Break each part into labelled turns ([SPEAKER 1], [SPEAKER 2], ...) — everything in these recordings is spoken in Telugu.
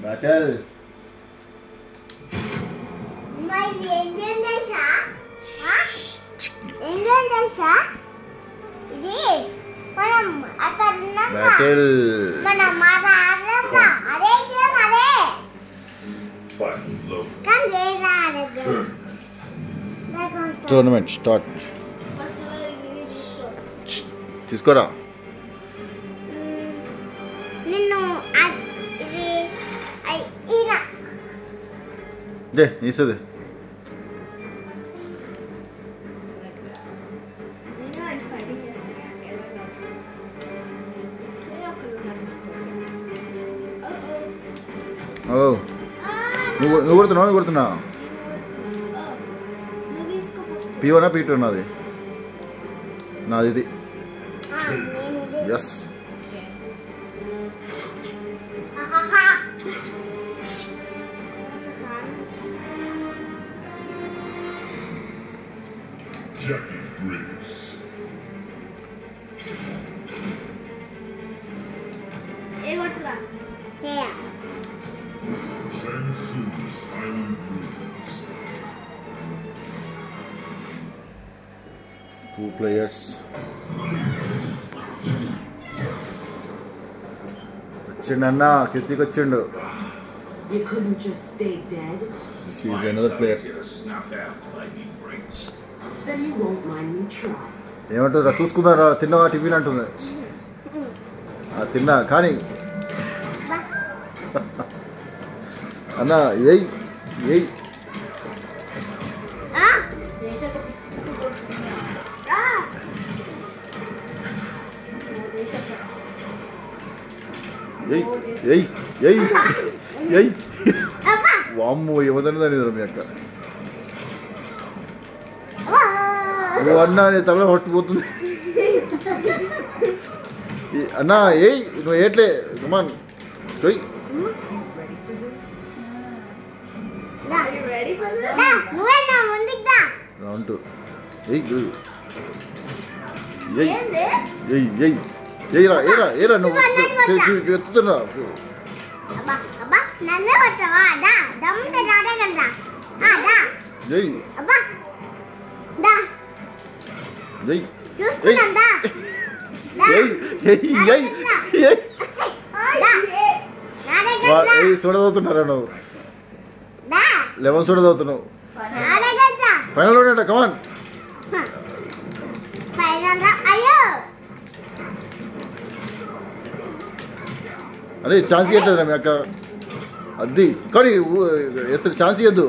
[SPEAKER 1] బ్యాటల్
[SPEAKER 2] మరి ఏంటేం తెలుసా ఆ? ఏంటేం తెలుసా ఇది మనం అక్కడ ఉన్నాం కదా.
[SPEAKER 1] బ్యాటల్
[SPEAKER 2] మనం మాట ఆడలేమా అదే గేమ్ అదే
[SPEAKER 3] Find low.
[SPEAKER 2] కానీ వేరే ఆడే గేమ్
[SPEAKER 1] టోర్నమెంట్ స్టార్ట్
[SPEAKER 2] ఫస్ట్ ఇది తీసుకో
[SPEAKER 1] తీసుకోరా
[SPEAKER 2] నిన్ను అ- ఇది ఐ- ఈయన
[SPEAKER 1] దే ఇస్తుంది
[SPEAKER 2] నేను అది ఫైటింగ్ చేస్తాను ఎవరు కాదు. ఏ ఒక్కరు ఉన్నారు నాకు.
[SPEAKER 1] ఓ
[SPEAKER 2] ఆ,
[SPEAKER 1] నువ్వు నువ్వు కొడుతున్నావు నువ్వు కొడుతున్నా
[SPEAKER 2] ఆ, నువ్వు తీసుకో first.
[SPEAKER 1] P one P two నాది నాది ఇది
[SPEAKER 2] ఆ, నేను ఇది.
[SPEAKER 1] ఎస్
[SPEAKER 2] ఆహాహా.
[SPEAKER 3] Jackie Briggs.
[SPEAKER 2] ఏ కొట్టురా? ఏ.
[SPEAKER 3] Transsumes Island Ruins.
[SPEAKER 1] Two players వచ్చిండు అన్న కిర్తికి వచ్చిండు
[SPEAKER 4] You couldn't just stay dead?
[SPEAKER 1] This is another player
[SPEAKER 3] Get a snuff out, lightning breaks.
[SPEAKER 4] Then you won't mind me try.
[SPEAKER 1] ఏమంటుందిరా చూసుకుందారా తిన్నావా టిఫిన్ అంటుంది ఆ, తిన్నా కానీ అన్న ఏయ్ ఏయ్
[SPEAKER 2] ఆ,
[SPEAKER 5] దేశాలు పిచ్చి పిచ్చి కొడుతున్నాయి.
[SPEAKER 2] ఆ.
[SPEAKER 1] ఏయ్ ఏయ్ ఏయ్ ఏయ్
[SPEAKER 2] అబ్బా.
[SPEAKER 1] వామ్మో ఏమదండి దాని మీ అక్క
[SPEAKER 2] అబ్బా.
[SPEAKER 1] ఓ అన్న నీ తల పట్టుకుపోతుంది ఈ- అన్న ఏయ్ నువ్వు ఏట్లే కమాన్ ఏయ్
[SPEAKER 2] దా. దా, నువ్వే నా ముందుకు దా.
[SPEAKER 1] రౌండ్ టూ ఏయ్ ఏయ్ ఏయ్
[SPEAKER 2] ఏంది?
[SPEAKER 1] ఏయ్ ఏయ్ ఏయ్రా ఏరా ఏరా నువ్వు ఎత్తుతున్నా
[SPEAKER 2] అబ్బా, అబ్బా, నన్నే కొట్టవా? దా, దమ్ముంటే నాదే కదా. ఆ, దా.
[SPEAKER 1] ఏయ్
[SPEAKER 2] అబ్బా. దా,
[SPEAKER 1] ఏయ్
[SPEAKER 2] చూసుకున్నాం, దా. దా.
[SPEAKER 1] ఏయ్ ఏయ్ ఏయ్ ఏయ్
[SPEAKER 2] దా. నాదే
[SPEAKER 1] వా-
[SPEAKER 2] కదా.
[SPEAKER 1] ఏయ్ సోడా చదువుతున్నారా నువ్వు
[SPEAKER 2] దా.
[SPEAKER 1] లెమన్ సోడా చదువుతున్నావు
[SPEAKER 2] నాదే కదా.
[SPEAKER 1] ఫైనల్ ఉండండి కమాన్
[SPEAKER 2] హ. ఫైనల్ రా. అయ్యో
[SPEAKER 1] అరే ఛాన్స్ ఇవ్వట్లేదురా మీ అక్క అద్ది కానీ వేస్తే ఛాన్స్ ఇవ్వద్దు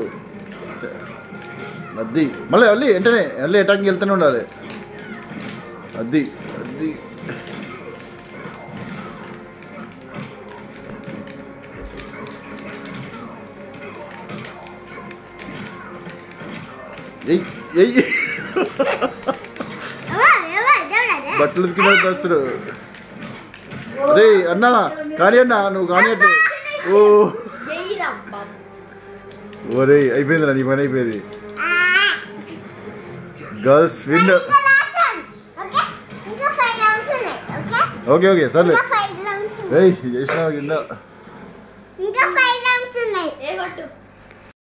[SPEAKER 1] అద్ది మళ్ళీ మళ్ళీ వెంటనే మళ్ళీ అటాక్కి వెళ్తూనే ఉండాలి అద్ది అద్ది ఎయ్ ఎయ్
[SPEAKER 2] అబ్బా, అబ్బా, దేవుడా,
[SPEAKER 1] బట్టలు ఉతికినట్టు వస్తారు రే అన్న కానీ అన్న నువ్వు కానీ అంటే ఓ
[SPEAKER 5] జైరా బాబు
[SPEAKER 1] ఓరే అయిపోయిందిరా నీ పని అయిపోయింది
[SPEAKER 2] ఆ.
[SPEAKER 1] గర్ల్స్ విన్
[SPEAKER 2] ఇంకా last round. ఓకే? ఇంకా ఫైవ్ రౌండ్స్ ఉన్నాయి ఓకే
[SPEAKER 1] ఓకే ఓకే సర్లే
[SPEAKER 2] ఇంకా ఫైవ్ రౌండ్స్ ఉన్నాయి
[SPEAKER 1] ఏయ్ చేసినావు కింద